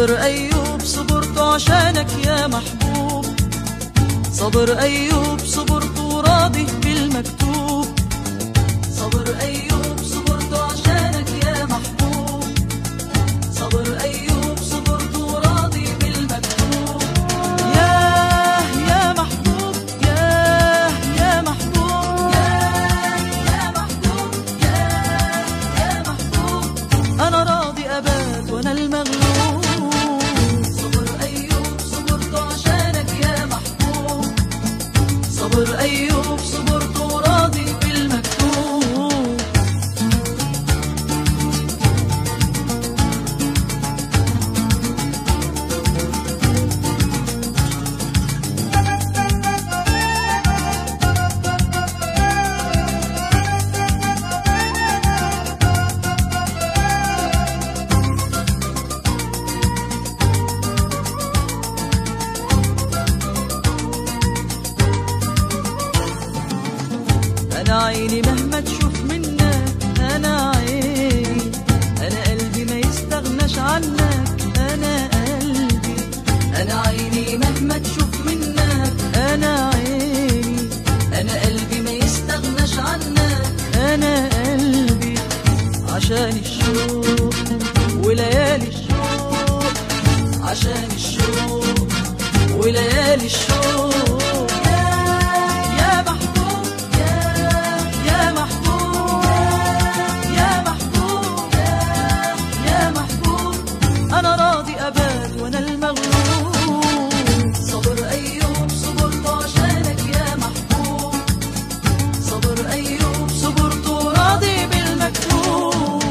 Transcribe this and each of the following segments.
صبر أيوب صبرت عشانك يا محبوب صبر أيوب صبرت راضي بالمكتوب صبر أيوب صبرت عشانك يا محبوب صبر أيوب صبرت راضي بالمكتوب ياه يا محبوب ياه يا محبوب ياه يا محبوب ياه يا محبوب أنا راضي أبات وأنا المغلوب صبر أيوب صبرت عشانك يا محبوب صبر أيوب صبرت راضي بالمكتوب أنا عيني مهما تشوف منك أنا عيني أنا قلبي ما يستغناش عنك أنا قلبي أنا عيني مهما تشوف منك أنا عيني أنا قلبي ما يستغناش عنك أنا قلبي عشان الشوق وليالي الشوق عشان الشوق وليالي الشوق يا محبوب يا يا محبوب يا محبوب يا محبوب انا راضي ابات وانا المغلوب صبر ايوب صبرت عشانك يا محبوب صبر ايوب صبرت راضي بالمكتوب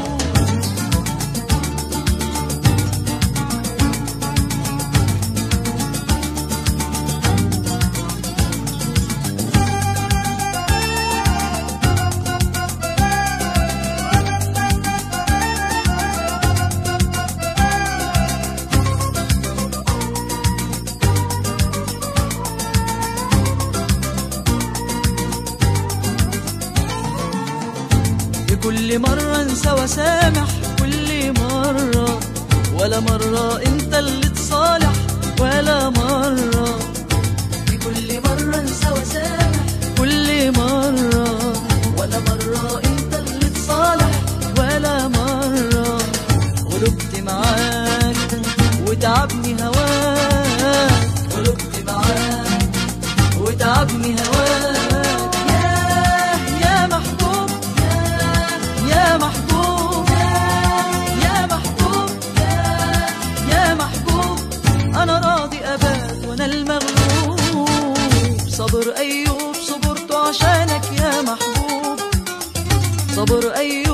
كل مرة انسى وسامح كل مرة ولا مرة انت اللي تصالح ولا مرة في كل مرة انسى وسامح كل مرة ولا مرة انت اللي تصالح ولا مرة غلبت معاك وتعبني هواك غلبت معاك وتعبني هواك يا يا محبوب يا يا محبوب يا محبوب يا محبوب انا راضي ابات وانا المغلوب صبر ايوب صبرت عشانك يا محبوب صبر ايوب